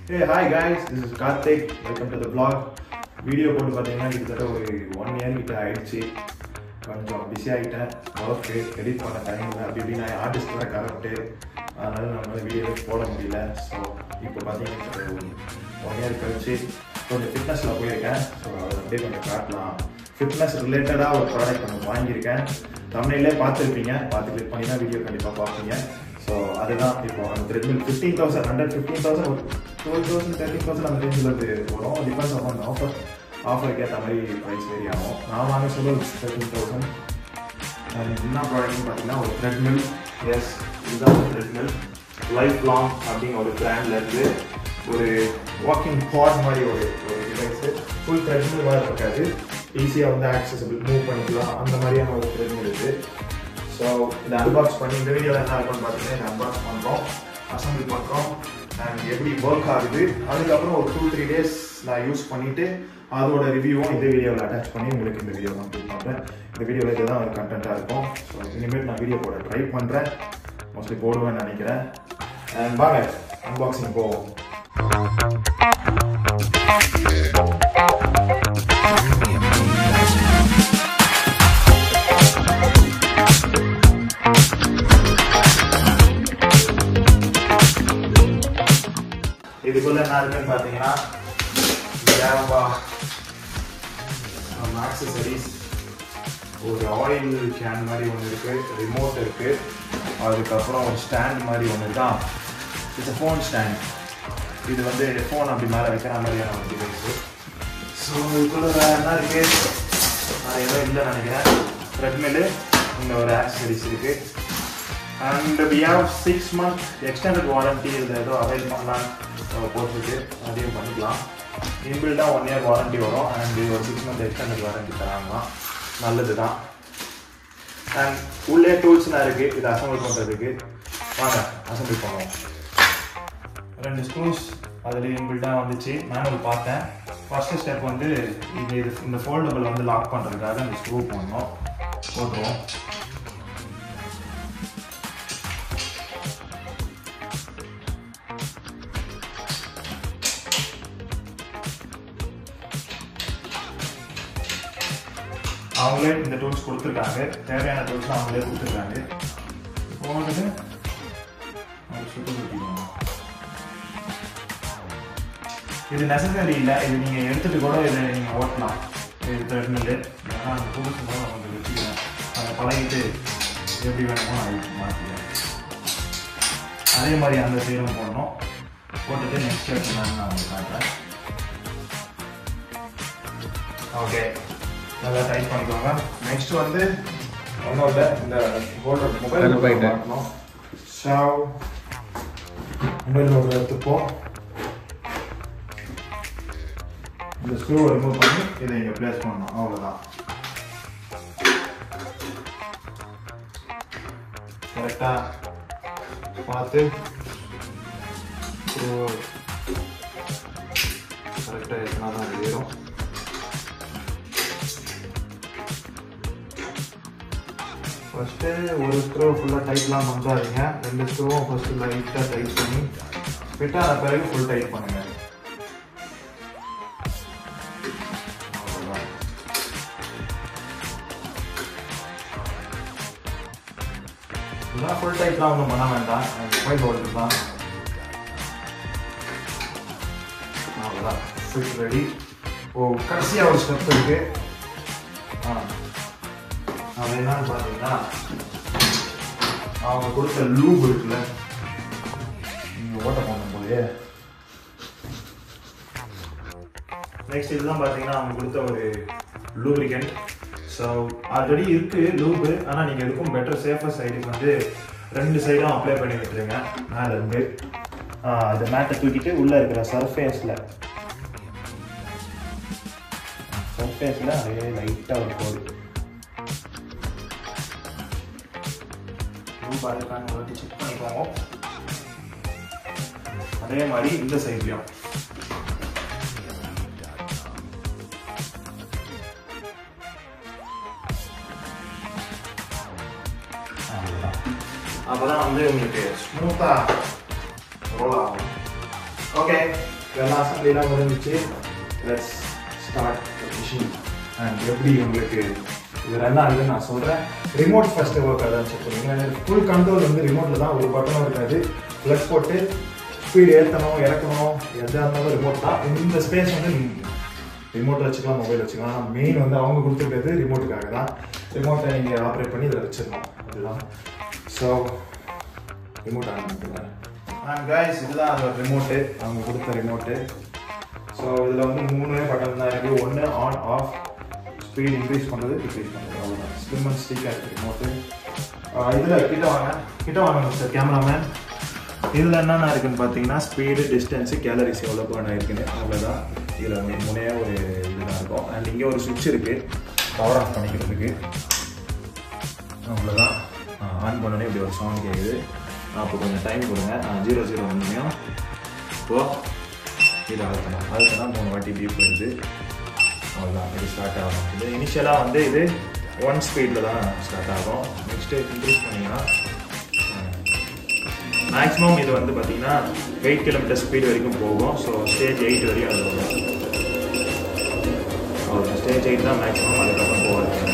Hey hi guys this is Karthik welcome to the vlog video போட்டு பார்த்தீங்கன்னா கிட்டத்தட்ட ஒரு ஒன் இயர் கிட்ட ஆயிடுச்சு கொஞ்சம் பிஸி ஆகிட்டேன் ஒர்க்கு எடிட் பண்ண டைம் இல்லை அப்படி இப்படி நான் ஆர்டிஸ்ட் வேறு கரெக்டு அதனால நம்மளால வீடியோவே போட முடியல ஸோ இப்போ பார்த்தீங்கன்னா ஒரு ஒன் இயர் கழிச்சு கொஞ்சம் ஃபிட்னஸில் போயிருக்கேன் ஸோ அதை அப்படியே கொஞ்சம் காட்டலாம் ஃபிட்னஸ் ரிலேட்டடாக ஒரு ப்ராடக்ட் ஒன்று வாங்கியிருக்கேன் தமிழ்லே பார்த்துருப்பீங்க பார்த்து கிளிக் பண்ணி தான் வீடியோ கண்டிப்பாக பார்ப்பீங்க ஸோ அதுதான் இப்போ அந்த treadmill fifteen thousand hundred fifteen thousand ஒரு டுவெல் தௌசண்ட் தேர்ட்டின் தௌசண்ட் அந்த ரேஞ்சில் வந்து வரும் டிபெண்ட்ஸ் ஆன் ஆஃபர் ஆஃபருக்கு ஏற்ற மாதிரி ப்ரைஸ் வேரி ஆகும் நான் வாங்க சொல்ல தேர்ட்டின் தௌசண்ட் என்ன ப்ராடக்ட்னு பார்த்தீங்கன்னா ஒரு த்ரெட்மில் எஸ் இதுதான் ஒரு த்ரெட்மில் லைஃப் லாங் அப்படிங்கிற ஒரு பிராண்ட்ல இருந்து ஒரு வாக்கிங் பாட் மாதிரி ஒரு ஒரு டிவைஸு ஃபுல் த்ரெட்மில் வேறு இருக்காது ஈஸியாக வந்து ஆக்சசபிள் மூவ் பண்ணிக்கலாம் அந்த மாதிரியான ஒரு த்ரெட்மில் இருக்குது ஸோ இதை அன்பாக்ஸ் பண்ணி இந்த வீடியோவில் என்ன இருக்கும்னு பார்த்தீங்கன்னா இதை அன்பாக்ஸ் பண்ணுறோம் அசம்பிள் பண்ணுறோம் அண்ட் எப்படி ஒர்க் ஆகுது அதுக்கப்புறம் ஒரு டூ த்ரீ டேஸ் நான் யூஸ் பண்ணிவிட்டு அதோட ரிவ்யூவும் இந்த வீடியோவில் அட்டாச் பண்ணி உங்களுக்கு இந்த வீடியோ கம்ப்ளீட் பண்ணுறேன் இந்த வீடியோவில் இதுதான் ஒரு கண்டென்ட்டாக இருக்கும் ஸோ இனிமேல் நான் வீடியோ போட ட்ரை பண்ணுறேன் மோஸ்ட்லி போடுவேன்னு நினைக்கிறேன் அண்ட் வாங்க அன்பாக்சிங் போவோம் இதுக்குள்ள என்ன இருக்குன்னு பார்த்தீங்கன்னா ஜாவா ஆக்சசரிஸ் ஒரு ஆயில் கேன் மாதிரி ஒன்று இருக்கு ரிமோட் இருக்கு அதுக்கப்புறம் ஒரு ஸ்டாண்ட் மாதிரி ஒன்று இருக்கா இட்ஸ் ஃபோன் ஸ்டாண்ட் இது வந்து ஃபோன் அப்படி மேலே வைக்கிற மாதிரியான ஒரு டிவைஸு ஸோ இதுக்குள்ள வேறு என்ன இருக்கு நான் ஏதோ இல்லைன்னு நினைக்கிறேன் த்ரெட்மில்லு இந்த ஒரு ஆக்சசரிஸ் இருக்கு and we have six month extended warranty இதில் ஏதோ அவைல் பண்ணலான்னு போட்டிருக்கு அதையும் பண்ணிக்கலாம் இன்பில்டாக ஒன் இயர் வாரண்டி வரும் அண்ட் ஒரு சிக்ஸ் மந்த் எக்ஸ்டெண்டட் வாரண்டி தராங்களாம் நல்லது தான் அண்ட் உள்ளே டூல்ஸ்லாம் இருக்குது இது அசம்பிள் பண்ணுறதுக்கு வாங்க அசம்பிள் பண்ணுவோம் ரெண்டு ஸ்க்ரூஸ் அதில் இன்பில்டாக வந்துச்சு மேனுவல் பார்த்தேன் ஃபஸ்ட்டு ஸ்டெப் வந்து இது இது இந்த ஃபோல்டபுள் வந்து லாக் பண்ணுறதுக்காக இந்த ஸ்க்ரூ பண்ணோம் போட்டுருவோம் அவங்களே இந்த டூல்ஸ் கொடுத்துருக்காங்க தேவையான டூல்ஸ் அவங்களே கொடுத்துருக்காங்க இப்போ வந்துட்டு அது சுட்டு குத்திடுவாங்க இது நெசசரி இல்லை இது நீங்கள் எடுத்துகிட்டு கூட இதை நீங்கள் ஓட்டலாம் இது த்ரெட்மில்லு ஏன்னா அந்த டூல்ஸ் மூலம் கொஞ்சம் வச்சுக்கிறேன் அதை பழகிட்டு எப்படி வேணுமோ நான் மாற்றிக்கிறேன் அதே மாதிரி அந்த சைடும் போடணும் போட்டுட்டு நெக்ஸ்ட் ஸ்டெப் என்னன்னு நான் உங்களுக்கு காட்டுறேன் ஓகே நல்லா டைட் பண்ணிக்கோங்க நெக்ஸ்ட் வந்து ஒன்றும் இல்லை இந்த ஹோல்டர் மொபைல் கருப்பாயிட்டு. மாட்டணும் ஷாவ் மொபைல் ஹோல்டர் எடுத்துப்போம் இந்த ஸ்க்ரூவை ரிமூவ் பண்ணி இதை இங்கே ப்ளேஸ் பண்ணணும் அவ்வளோதான் கரெக்டாக பார்த்து ஸ்க்ரூ கரெக்டாக எத்தனா தான் அது ஏறும் ஃபஸ்ட்டு ஒரு ஸ்க்ரூ ஃபுல்லாக டைட்லாம் பண்ணுறாதீங்க ரெண்டு ஸ்க்ரூவும் ஃபஸ்ட்டு லைட்டாக டைட் பண்ணி ஃபிட் ஆன பிறகு ஃபுல் டைட் பண்ணுங்க அவ்வளவுதான். இதெல்லாம் ஃபுல் டைட்லாம் ஒன்றும் பண்ண வேண்டாம் மொபைல் ஹோல்டர் தான் அவ்வளோதான் ஃபிட் ரெடி ஓ கடைசியாக ஒரு ஸ்டெப் இருக்கு ஆ அது என்னன்னு பார்த்தீங்கன்னா அவங்க கொடுத்த லூப் இருக்குல்ல நீங்கள் ஓட்ட போன போதே நெக்ஸ்ட் இதுதான் பார்த்தீங்கன்னா அவங்க கொடுத்த ஒரு லூப்ரிகண்ட் ஸோ ஆல்ரெடி இருக்கு லூபு ஆனால் நீங்கள் எதுக்கும் பெட்டர் சேஃபர் சைடுக்கு வந்து ரெண்டு சைடும் அப்ளை பண்ணி விட்டுருங்க மேலே இருந்து அந்த மேட்டை தூக்கிட்டு உள்ளே இருக்கிற சர்ஃபேஸில் சர்ஃபேஸில் அப்படியே லைட்டாக ஒரு கோடு ரூபா இருக்கான்னு ஒரு செக் பண்ணிக்கோங்க அதே மாதிரி இந்த சைட்லையும் அப்பதான் வந்து உங்களுக்கு ஸ்மூத்தாக ரோல் ஆகும் ஓகே எல்லா அசம்பிளிலாம் முடிஞ்சிச்சு லெட்ஸ் ஸ்டார்ட் மிஷின் அண்ட் எப்படி உங்களுக்கு இது ரன் ஆகுதுன்னு நான் சொல்கிறேன் ரிமோட் ஃபஸ்ட்டு ஒர்க் அதான் செக் பண்ணுங்க ஃபுல் கண்ட்ரோல் வந்து ரிமோட்டில் தான் ஒரு பட்டனும் இருக்காது ப்ளஸ் போட்டு ஸ்பீடு ஏற்றணும் இறக்கணும் எதாக இருந்தாலும் ரிமோட் தான் இந்த ஸ்பேஸ் வந்து ரிமோட் வச்சுக்கலாம் மொபைல் வச்சுக்கலாம் ஆனால் மெயின் வந்து அவங்க கொடுத்துருக்கிறது ரிமோட்டுக்காக தான் ரிமோட்டை நீங்கள் ஆப்ரேட் பண்ணி இதில் வச்சிடணும் அதுதான் ஸோ ரிமோட் ஆன் பண்ணிக்கலாம் அண்ட் கைஸ் இதுதான் அதோட ரிமோட்டு அவங்க கொடுத்த ரிமோட்டு ஸோ இதில் வந்து மூணு பட்டன் தான் இருக்குது ஒன்று ஆன் ஆஃப் ஸ்பீட் இன்க்ரீஸ் பண்ணுறது டிக்ரீஸ் பண்ணுறது அவ்வளோதான் ஸ்லிம் அண்ட் ஸ்டிக்காக இருக்குது ரிமோட்டு இதில் கிட்ட வாங்க கிட்ட வாங்க சார் கேமராமேன் இதில் என்னென்ன இருக்குன்னு பார்த்தீங்கன்னா ஸ்பீடு டிஸ்டன்ஸு கேலரிஸ் எவ்வளோ பேர்ன் ஆயிருக்குன்னு அவ்வளோதான் இதில் வந்து முனைய ஒரு இதுதான் இருக்கும் அண்ட் இங்கே ஒரு சுவிட்ச் இருக்குது பவர் ஆஃப் பண்ணிக்கிறதுக்கு அவ்வளோதான் ஆன் பண்ணோடனே இப்படி ஒரு சவுண்ட் கேட்குது அப்போ கொஞ்சம் டைம் கொடுங்க ஜீரோ ஜீரோ வந்தோடனையும் இப்போது இது அழுத்தணும் அழுத்தினா மூணு வாட்டி பீப் வருது அவ்வளோதான் இது ஸ்டார்ட் ஆகும் இது இனிஷியலாக வந்து இது ஒன் ஸ்பீடில் தான் ஸ்டார்ட் ஆகும் நெக்ஸ்ட்டு இன்க்ரீஸ் பண்ணிங்கன்னா மேக்ஸிமம் இது வந்து பார்த்தீங்கன்னா எயிட் கிலோமீட்டர் ஸ்பீட் வரைக்கும் போகும் ஸோ ஸ்டேஜ் எயிட் வரையும் அது வரும் அவ்வளோ ஸ்டேஜ் எயிட் தான் மேக்ஸிமம் அதுக்கப்புறம் போகாது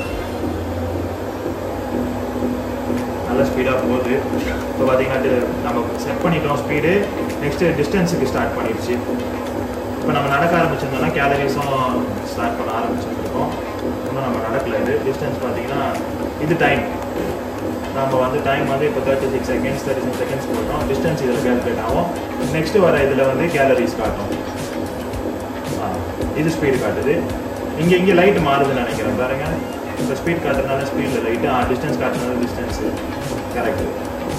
நல்ல ஸ்பீடாக போகுது இப்போ பார்த்தீங்கன்னா இது நம்ம செட் பண்ணிட்டோம் ஸ்பீடு நெக்ஸ்ட்டு டிஸ்டன்ஸுக்கு ஸ்டார்ட் பண்ணிடுச்சு இப்போ நம்ம நடக்க ஆரம்பிச்சிருந்தோம்னா கேலரிஸும் ஸ்டார்ட் பண்ண ஆரம்பிச்சிருக்கோம் இன்னும் நம்ம நடக்கல இது டிஸ்டன்ஸ் பார்த்தீங்கன்னா இது டைம் நம்ம வந்து டைம் வந்து இப்போ thirty six seconds thirty six seconds போட்டோம் டிஸ்டன்ஸ் இதில் கேல்குலேட் ஆகும் நெக்ஸ்ட்டு வர இதில் வந்து கேலரிஸ் காட்டும் ஆ, இது ஸ்பீடு காட்டுது இங்கே இங்கே லைட் மாறுதுன்னு நினைக்கிறேன் பாருங்க இப்போ ஸ்பீட் காட்டுறதுனால ஸ்பீடில் லைட்டு ஆ டிஸ்டன்ஸ் காட்டுறதுனால டிஸ்டன்ஸு கரெக்டு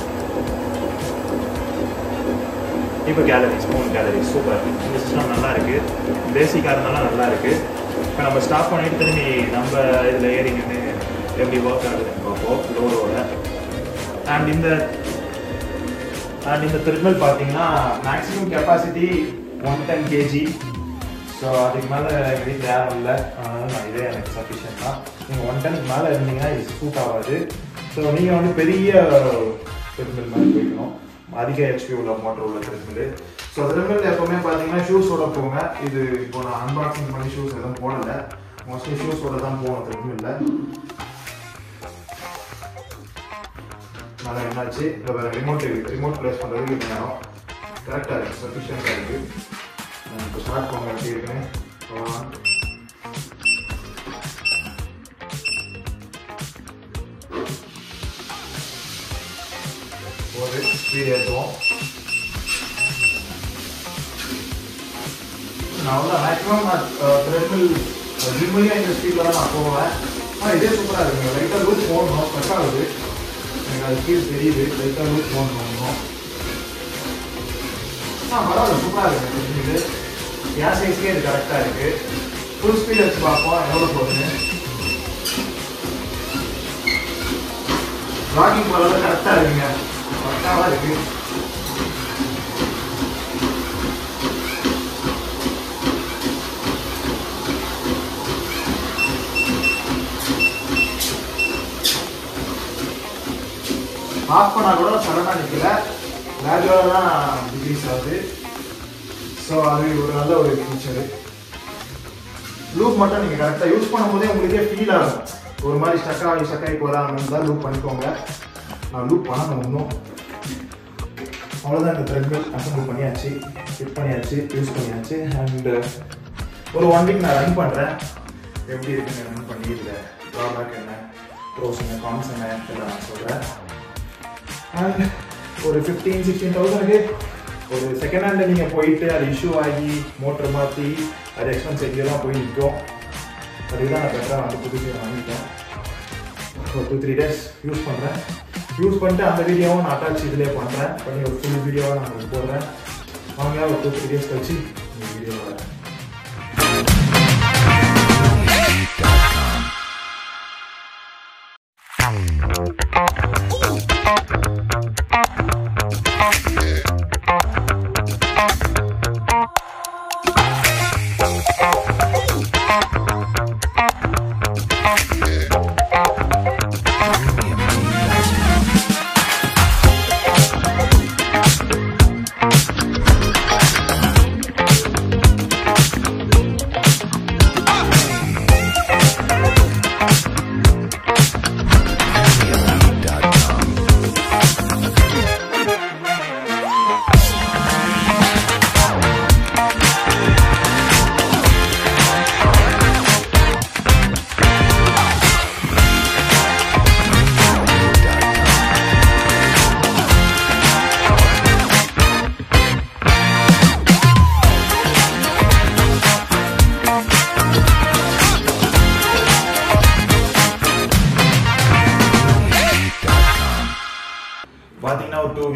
இப்போ கேலரிஸ் மூணு கேலரிஸ் சூப்பர் இந்த சிஸ்டம் நல்லா இருக்கு பேசிக்காக இருந்தாலும் நல்லா இருக்கு இப்போ நம்ம ஸ்டாப் பண்ணிட்டு திரும்பி நம்ம இதில் ஏறி நின்று எப்படி ஒர்க் ஆகுதுன்னு பார்ப்போம் லோடோட அண்ட் இந்த அண்ட் இந்த த்ரிமல் பார்த்தீங்கன்னா maximum capacity one ten KG so அதுக்கு மேலே எங்கள் வீட்டில் யாரும் இல்லை அதனால நான் இதே எனக்கு சஃபிஷியன்ட் தான் நீங்கள் ஒன் டெனுக்கு மேலே இருந்தீங்கன்னா இது சூட் ஆகாது ஸோ நீங்கள் வந்து பெரிய த்ரிமல் மாதிரி போய்க்கணும் அதிக ஹெச்பி உள்ள மோட்டர் உள்ள த்ரிமல் ஸோ த்ரிமல் எப்பவுமே பார்த்தீங்கன்னா ஷூஸோட போங்க இது இப்போ நான் அன்பாக்சிங் பண்ணி ஷூஸ் எதுவும் போடலை மோஸ்ட்லி ஷூஸோட தான் போகணும் த்ரிமில் நல்லா என்னாச்சு இப்போ வேறு ரிமோட் இருக்குது ரிமோட் ப்ளேஸ் பண்ணுறதுக்கு இது நேரம் கரெக்டாக இருக்குது சஃபிஷியண்ட்டாக இருக்குது நான் இப்போ ஸ்டார்ட் பண்ண எப்படி இருக்குன்னு அவ்வளோதான் ஒரு ஸ்பீட் ஏற்றுவோம் நான் வந்து மேக்ஸிமம் நான் த்ரெட்மில் ஜிம்மிலே இந்த ஸ்பீடில் தான் நான் போவேன் ஆனால் இதே சூப்பராக இருக்குங்க லைட்டாக லூஸ் போடணும் ஸ்பெக் ஆகுது எனக்கு அது ஃபீல் தெரியுது லைட்டாக லூஸ் போடணும் ஆ பரவாயில்ல சூப்பராக இருக்கு இது என் சைஸ்க்கே இது கரெக்டாக இருக்கு ஃபுல் ஸ்பீட் வச்சு பார்ப்போம் எவ்வளோ போகுதுன்னு ராக்கிங் போகிறது கரெக்டாக இருக்குங்க கரெக்டாக இருக்கு ஆஃப் பண்ணா கூட சடனாக நிற்கல கிராஜுவலாக தான் டிக்ரீஸ் ஆகுது ஸோ அது ஒரு நல்ல ஒரு ஃபீச்சரு லூப் மட்டும் நீங்கள் கரெக்டாக யூஸ் பண்ணும்போதே உங்களுக்கே ஃபீல் ஆகும் ஒரு மாதிரி ஸ்டக் ஆகி ஸ்டக் ஆகி போகிறாங்கன்னு தான் லூப் பண்ணிக்கோங்க நான் லூப் பண்ணணும் இன்னும் அவ்வளோதான் இந்த த்ரெட்மில் அசம்பிள் பண்ணியாச்சு ஃபிட் பண்ணியாச்சு யூஸ் பண்ணியாச்சு அண்டு ஒரு ஒன் வீக் நான் ரன் பண்ணுறேன் எப்படி இருக்குன்னு ரன் பண்ணி இதில் ட்ராபேக் என்ன ப்ரோஸ் என்ன கான்ஸ் என்ன இதெல்லாம் நான் சொல்கிறேன் அண்ட் ஒரு ஃபிஃப்டீன் சிக்ஸ்டீன் தௌசண்ட்க்கு ஒரு செகண்ட் ஹேண்டில் நீங்கள் போயிட்டு அது இஷ்யூ ஆகி மோட்டர் மாற்றி அது எக்ஸ்பென்ஸ் எங்கேயெல்லாம் போய் நிற்கும் அதுதான் நான் பெட்டராக வந்து புதுசு வாங்கிட்டேன் ஒரு டூ த்ரீ டேஸ் யூஸ் பண்ணுறேன் யூஸ் பண்ணிட்டு அந்த வீடியோவும் நான் அட்டாச் இதிலே பண்ணுறேன் பண்ணி ஒரு ஃபுல் வீடியோவாக நான் உங்களுக்கு போடுறேன் வாங்க ஒரு டூ த்ரீ டேஸ் கழிச்சு இந்த வீடியோ வரேன்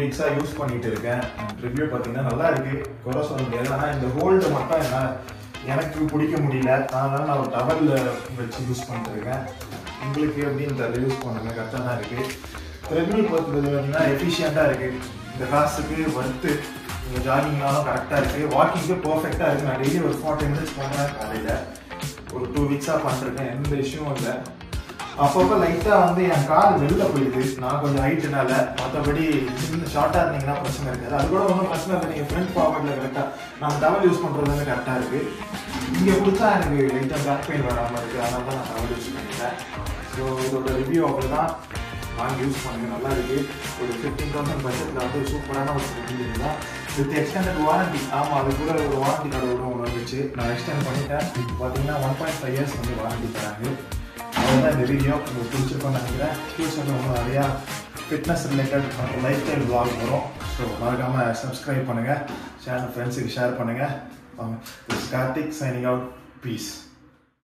வீக்ஸாக யூஸ் பண்ணிட்டு இருக்கேன் ரிவ்யூ பார்த்தீங்கன்னா நல்லா இருக்கு குறை சொல்ல முடியாது ஆனால் இந்த ஹோல்டு மட்டும் என்ன எனக்கு பிடிக்க முடியல அதனால நான் ஒரு டவலில் வச்சு யூஸ் பண்ணிட்டு இருக்கேன் உங்களுக்கு எப்படின்னு தெரியல யூஸ் பண்ணுங்க கரெக்டாக தான் இருக்கு த்ரெட்மில் பொறுத்தது பார்த்தீங்கன்னா எஃபிஷியண்ட்டாக இருக்கு இந்த காசுக்கு ஒர்த்து நீங்கள் ஜாகிங்னாலும் கரெக்டாக இருக்கு வாக்கிங்க்கு பர்ஃபெக்டாக இருக்கு நான் டெய்லி ஒரு ஃபார்ட்டி மினிட்ஸ் போனேன் காலையில் ஒரு டூ வீக்ஸாக பண்ணிருக்கேன் எந்த இஷ்யூவும் இல்லை அப்பப்போ லைட்டாக வந்து என் கால் வெளில போயிடுது நான் கொஞ்சம் ஹைட்டுனால மற்றபடி சின்ன ஷார்ட்டாக இருந்தீங்கன்னா பிரச்சனை இருக்காது அது கூட ஒன்றும் பிரச்சனை இல்லை நீங்கள் ஃப்ரண்ட் ஃபார்வர்டில் கரெக்டாக நான் டவல் யூஸ் பண்ணுறது வந்து கரெக்டாக இருக்குது இங்கே கொடுத்தா எனக்கு லைட்டாக பேக் பெயின் வராமல் இருக்குது அதனால தான் நான் டவல் யூஸ் பண்ணிட்டேன் ஸோ இதோட ரிவ்யூ அப்படி தான் வாங்கி யூஸ் பண்ணுங்க நல்லா இருக்கு ஒரு ஃபிஃப்டீன் தௌசண்ட் பட்ஜெட்டில் வந்து சூப்பரான ஒரு ரிவ்யூ தான் வித் எக்ஸ்டெண்டட் வாரண்டி ஆமாம் அது கூட ஒரு வாரண்டி கார்டு கூட ஒன்று வந்துச்சு நான் எக்ஸ்டெண்ட் பண்ணிட்டேன் இப்போ பார்த்தீங்கன்னா ஒன் பாயிண்ட் ஃபைவ் இயர்ஸ் வந்து வாரண்டி தராங்க அவ்வளோதான் இந்த வீடியோ உங்களுக்கு பிடிச்சிருக்கோம்னு நினைக்கிறேன் ஃபியூச்சரில் இன்னும் நிறையா fitness related lifestyle vlog வரும் ஸோ மறக்காமல் சப்ஸ்கிரைப் பண்ணுங்கள் சேனல் ஃப்ரெண்ட்ஸுக்கு ஷேர் பண்ணுங்கள் கார்த்திக் சைனிங் அவுட் பீஸ்